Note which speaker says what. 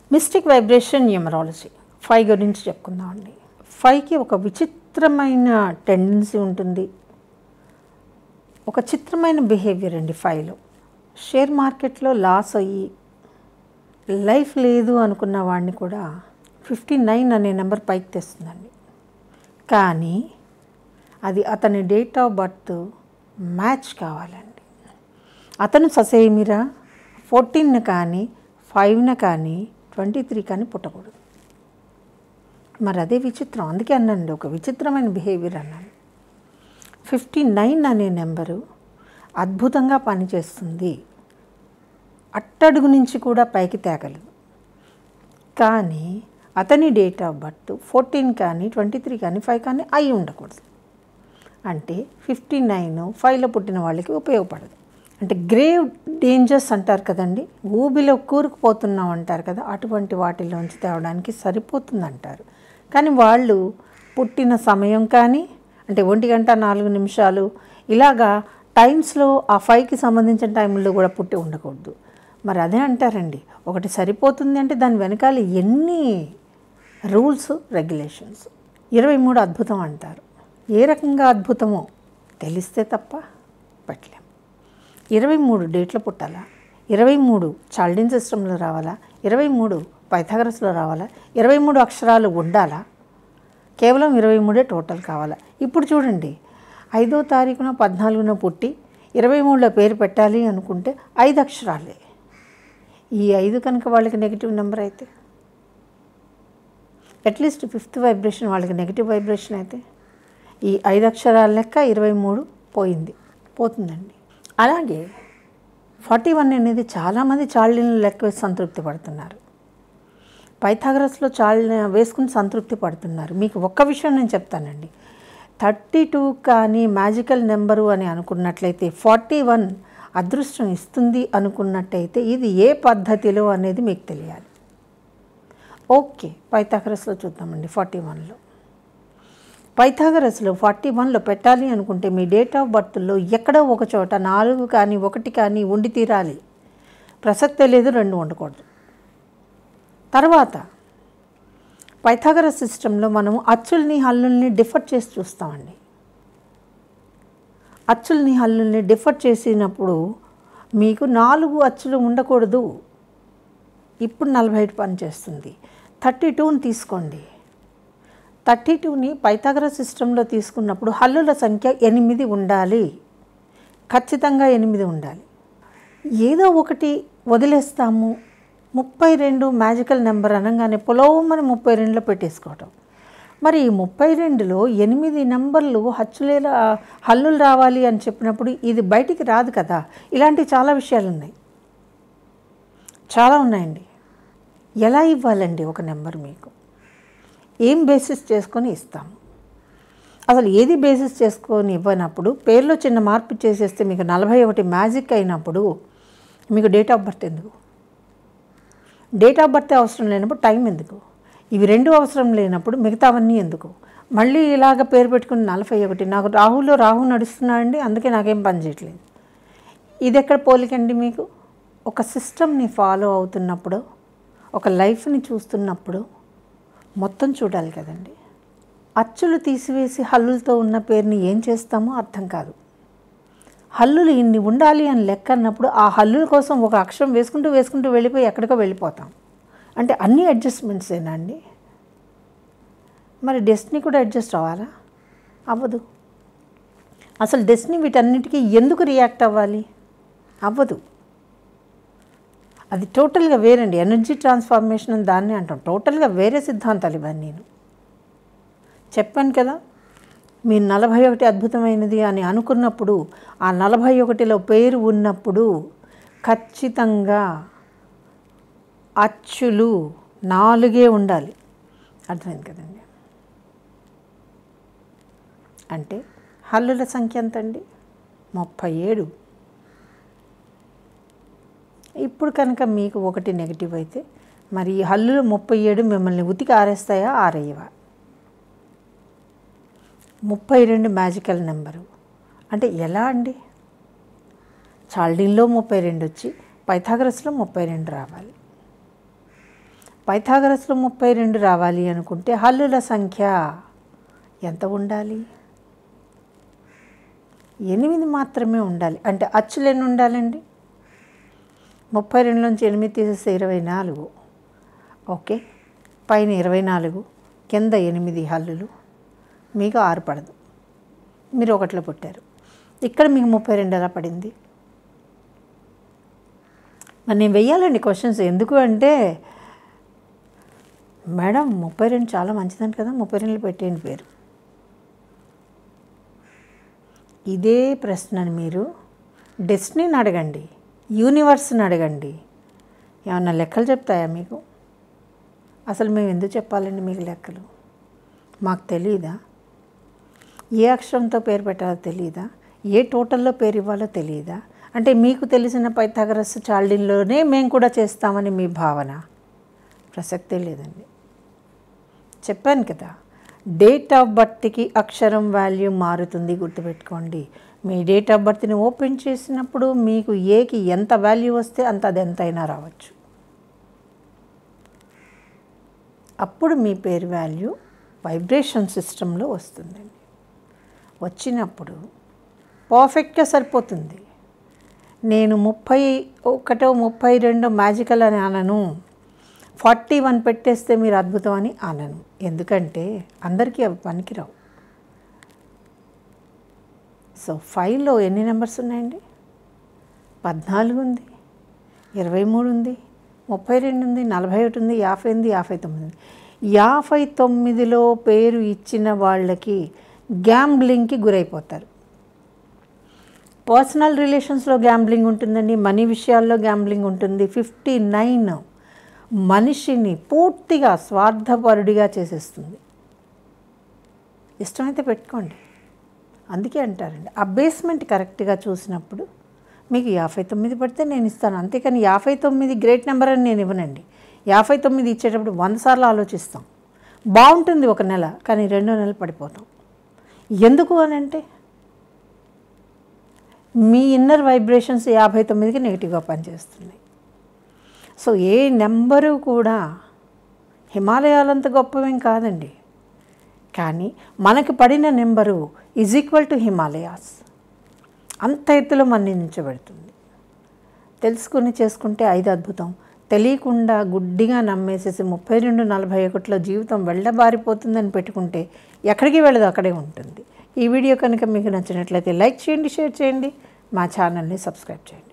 Speaker 1: mystic vibration numerology five గురించి చెప్పుకుందామండి ఫైవ్కి ఒక విచిత్రమైన టెండెన్సీ ఉంటుంది ఒక చిత్రమైన బిహేవియర్ అండి ఫైవ్లో షేర్ మార్కెట్లో లాస్ అయ్యి లైఫ్ లేదు అనుకున్న వాడిని కూడా ఫిఫ్టీ నైన్ అనే నెంబర్ పైకి తెస్తుందండి కానీ అది అతని డేట్ ఆఫ్ బర్త్ మ్యాచ్ కావాలండి అతను ససేమిరా ఫోర్టీన్ కానీ ఫైవ్న కానీ ట్వంటీ త్రీ కానీ పుట్టకూడదు మరి అదే విచిత్రం అందుకే అన్నానండి ఒక విచిత్రమైన బిహేవియర్ అన్నాను ఫిఫ్టీ నైన్ అనే నెంబరు అద్భుతంగా పనిచేస్తుంది అట్టడుగు నుంచి కూడా పైకి తేగలదు కానీ అతని డేట్ ఆఫ్ బర్త్ ఫోర్టీన్ కానీ ట్వంటీ త్రీ కానీ ఫైవ్ కానీ అయి ఉండకూడదు అంటే ఫిఫ్టీ నైన్ ఫైవ్లో పుట్టిన వాళ్ళకి ఉపయోగపడదు అంటే గ్రేవ్ డేంజర్స్ అంటారు కదండి ఊబిలో కూరుకుపోతున్నాం అంటారు కదా అటువంటి వాటిలోంచి తేవడానికి సరిపోతుంది అంటారు కానీ వాళ్ళు పుట్టిన సమయం కానీ అంటే ఒంటి గంట నాలుగు నిమిషాలు ఇలాగా టైమ్స్లో ఆ ఫైవ్కి సంబంధించిన టైంలో కూడా పుట్టి ఉండకూడదు మరి అదే అంటారండి ఒకటి సరిపోతుంది అంటే దాని వెనకాల ఎన్ని రూల్స్ రెగ్యులేషన్స్ ఇరవై మూడు అద్భుతం అంటారు ఏ రకంగా అద్భుతమో తెలిస్తే తప్ప పెట్టలేం ఇరవై మూడు డేట్లు పుట్టాలా ఇరవై మూడు చాల్డిన్ సిస్టంలో రావాలా ఇరవై మూడు పైథాగరస్లో రావాలా ఇరవై మూడు అక్షరాలు ఉండాలా కేవలం ఇరవై మూడే టోటల్ కావాలా ఇప్పుడు చూడండి ఐదో తారీఖున పద్నాలుగున పుట్టి ఇరవై మూడులో పేరు పెట్టాలి అనుకుంటే ఐదు అక్షరాలే ఈ ఐదు కనుక వాళ్ళకి నెగిటివ్ నెంబర్ అయితే అట్లీస్ట్ ఫిఫ్త్ వైబ్రేషన్ వాళ్ళకి నెగిటివ్ వైబ్రేషన్ అయితే ఈ ఐదు అక్షరాల లెక్క ఇరవై మూడు పోయింది పోతుందండి అలాగే ఫార్టీ వన్ అనేది చాలామంది చాళ్ళని లెక్క వేసి సంతృప్తి పడుతున్నారు పైథాగరస్లో చాళ్ళ వేసుకుని సంతృప్తి పడుతున్నారు మీకు ఒక్క విషయం నేను చెప్తానండి థర్టీ టూ కానీ మ్యాజికల్ నెంబరు అని అనుకున్నట్లయితే ఫార్టీ వన్ అదృష్టం ఇస్తుంది అనుకున్నట్టయితే ఇది ఏ పద్ధతిలో అనేది మీకు తెలియాలి ఓకే పైథాగరస్లో చూద్దామండి ఫార్టీ వన్లో పైథాగరస్లో ఫార్టీ వన్లో పెట్టాలి అనుకుంటే మీ డేట్ ఆఫ్ బర్త్లో ఎక్కడో ఒక చోట నాలుగు కానీ ఒకటి కానీ ఉండి తీరాలి ప్రసక్తే లేదు రెండు ఉండకూడదు తర్వాత పైథాగరస్ సిస్టంలో మనం అచ్చుల్ని హల్లుల్ని డిఫర్ చేసి చూస్తామండి అచ్చుల్ని హల్లుల్ని డిఫర్ చేసినప్పుడు మీకు నాలుగు అచ్చులు ఉండకూడదు ఇప్పుడు నలభై ఐదు పని చేస్తుంది థర్టీ టూని తీసుకోండి థర్టీ టూని పైథాగరస్ సిస్టంలో తీసుకున్నప్పుడు హల్లుల సంఖ్య ఎనిమిది ఉండాలి ఖచ్చితంగా ఎనిమిది ఉండాలి ఏదో ఒకటి వదిలేస్తాము ముప్పై రెండు మ్యాజికల్ నెంబర్ అనగానే పొలవమని ముప్పై రెండులో పెట్టేసుకోవటం మరి ఈ ముప్పై రెండులో ఎనిమిది నెంబర్లు హచ్చులేల హల్లులు రావాలి అని చెప్పినప్పుడు ఇది బయటికి రాదు కదా ఇలాంటి చాలా విషయాలు ఉన్నాయి చాలా ఉన్నాయండి ఎలా ఇవ్వాలండి ఒక నెంబర్ మీకు ఏం బేసిస్ చేసుకొని ఇస్తాము అసలు ఏది బేసిస్ చేసుకొని ఇవ్వనప్పుడు పేర్లో చిన్న మార్పు చేసేస్తే మీకు నలభై ఒకటి మ్యాజిక్ అయినప్పుడు మీకు డేట్ ఆఫ్ బర్త్ ఎందుకు డేట్ ఆఫ్ బర్త్ అవసరం లేనప్పుడు టైం ఎందుకు ఇవి రెండు అవసరం లేనప్పుడు మిగతావన్నీ ఎందుకు మళ్ళీ ఇలాగ పేరు పెట్టుకుని నలభై ఒకటి నాకు రాహులో రాహు నడుస్తున్నాడండి అందుకే నాకేం పని చేయట్లేదు ఇది ఎక్కడ పోలికండి మీకు ఒక సిస్టమ్ని ఫాలో అవుతున్నప్పుడు ఒక లైఫ్ని చూస్తున్నప్పుడు మొత్తం చూడాలి కదండి అచ్చులు తీసివేసి హల్లులతో ఉన్న పేరుని ఏం చేస్తామో అర్థం కాదు హల్లులు ఇన్ని ఉండాలి అని లెక్క అన్నప్పుడు ఆ హల్లుల కోసం ఒక అక్షరం వేసుకుంటూ వేసుకుంటూ వెళ్ళిపోయి ఎక్కడికో వెళ్ళిపోతాం అంటే అన్ని అడ్జస్ట్మెంట్సేనా అండి మరి డెస్టినీ కూడా అడ్జస్ట్ అవ్వాలా అవ్వదు అసలు డెస్టినీ వీటన్నిటికీ ఎందుకు రియాక్ట్ అవ్వాలి అవ్వదు అది టోటల్గా వేరండి ఎనర్జీ ట్రాన్స్ఫార్మేషన్ అని దాన్ని అంటాం టోటల్గా వేరే సిద్ధాంతాలు ఇవన్నీ నేను చెప్పాను కదా మీరు నలభై ఒకటి అద్భుతమైనది అని అనుకున్నప్పుడు ఆ నలభై ఒకటిలో పేరు ఉన్నప్పుడు ఖచ్చితంగా అచ్చులు నాలుగే ఉండాలి అర్థమైంది కదండి అంటే హల్లుల సంఖ్య ఎంత అండి ముప్పై ఏడు ఇప్పుడు కనుక మీకు ఒకటి నెగిటివ్ అయితే మరి ఈ హల్లులు ముప్పై ఏడు మిమ్మల్ని ఉతికి ఆరేస్తాయా ఆరేయవా ముప్పై రెండు మ్యాజికల్ నెంబరు అంటే ఎలా అండి చాల్డీన్లో ముప్పై రెండు వచ్చి పైథాగరస్లో ముప్పై రెండు రావాలి పైథాగరస్లో ముప్పై రెండు రావాలి అనుకుంటే హల్లుల సంఖ్య ఎంత ఉండాలి ఎనిమిది మాత్రమే ఉండాలి అంటే అచ్చులు ఎన్ని ఉండాలండి ముప్పై రెండు నుంచి ఎనిమిది తీసేస్తే ఇరవై నాలుగు ఓకే పైన ఇరవై నాలుగు కింద ఎనిమిది హల్లులు మీకు ఆరు పడదు మీరు ఒకటిలో పుట్టారు ఇక్కడ మీకు ముప్పై రెండు ఎలా పడింది మరి నేను వెయ్యాలండి క్వశ్చన్స్ ఎందుకు అంటే మేడం ముప్పై రెండు చాలా మంచిదని కదా ముప్పై రెండు పెట్టేయండి పేరు ఇదే ప్రశ్నని మీరు డెస్టినీని అడగండి యూనివర్స్ని అడగండి ఏమన్నా లెక్కలు చెప్తాయా మీకు అసలు మేము ఎందుకు చెప్పాలండి మీకు లెక్కలు మాకు తెలియదా ఏ అక్షరంతో పేరు పెట్టాలో తెలియదా ఏ టోటల్లో పేరు ఇవ్వాలో తెలియదా అంటే మీకు తెలిసిన పైథాగరస్ చాల్డిన్లోనే మేము కూడా చేస్తామని మీ భావన ప్రసక్తే లేదండి చెప్పాను కదా డేట్ ఆఫ్ బర్త్కి అక్షరం వాల్యూ మారుతుంది గుర్తుపెట్టుకోండి మీ డేట్ ఆఫ్ బర్త్ని ఓపెన్ చేసినప్పుడు మీకు ఏకి ఎంత వాల్యూ వస్తే అంత అది ఎంతైనా రావచ్చు అప్పుడు మీ పేరు వాల్యూ వైబ్రేషన్ సిస్టంలో వస్తుందండి వచ్చినప్పుడు పర్ఫెక్ట్గా సరిపోతుంది నేను ముప్పై ఒకటో ముప్పై రెండో మ్యాజికల్ అని అనను ఫార్టీ వన్ పెట్టేస్తే మీరు అద్భుతం అని అనను ఎందుకంటే అందరికీ అవి పనికిరావు సో ఫైవ్లో ఎన్ని నెంబర్స్ ఉన్నాయండి పద్నాలుగు ఉంది ఇరవై మూడు ఉంది ముప్పై రెండు ఉంది నలభై ఒకటి ఉంది యాభై ఉంది యాభై తొమ్మిది ఉంది యాభై తొమ్మిదిలో పేరు ఇచ్చిన వాళ్ళకి గ్యాంబ్లింగ్కి గురైపోతారు పర్సనల్ రిలేషన్స్లో గ్యాంబ్లింగ్ ఉంటుందండి మనీ విషయాల్లో గ్యాంబ్లింగ్ ఉంటుంది ఫిఫ్టీ నైన్ మనిషిని పూర్తిగా స్వార్థపరుడిగా చేసేస్తుంది ఇష్టమైతే పెట్టుకోండి అందుకే అంటారండి ఆ బేస్మెంట్ కరెక్ట్గా చూసినప్పుడు మీకు యాభై తొమ్మిది పడితే నేను ఇస్తాను అంతేకాని యాభై తొమ్మిది గ్రేట్ నెంబర్ అని నేను ఇవ్వనండి యాభై తొమ్మిది ఇచ్చేటప్పుడు వంద సార్లు ఆలోచిస్తాం బాగుంటుంది ఒక నెల కానీ రెండో నెల పడిపోతాం ఎందుకు అని అంటే మీ ఇన్నర్ వైబ్రేషన్స్ యాభై తొమ్మిదికి నెగిటివ్గా పనిచేస్తున్నాయి సో ఏ నెంబరు కూడా హిమాలయాలంత గొప్పవేం కాదండి కానీ మనకి పడిన number is equal to Himalayas అంత ఎత్తులో మన్నించబడుతుంది తెలుసుకుని చేసుకుంటే ఐదు అద్భుతం తెలియకుండా గుడ్డిగా నమ్మేసేసి ముప్పై రెండు నలభై ఒకటిలో జీవితం వెళ్ళబారిపోతుందని పెట్టుకుంటే ఎక్కడికి వెళ్ళదు అక్కడే ఉంటుంది ఈ వీడియో కనుక మీకు నచ్చినట్లయితే లైక్ చేయండి షేర్ చేయండి మా ఛానల్ని సబ్స్క్రైబ్ చేయండి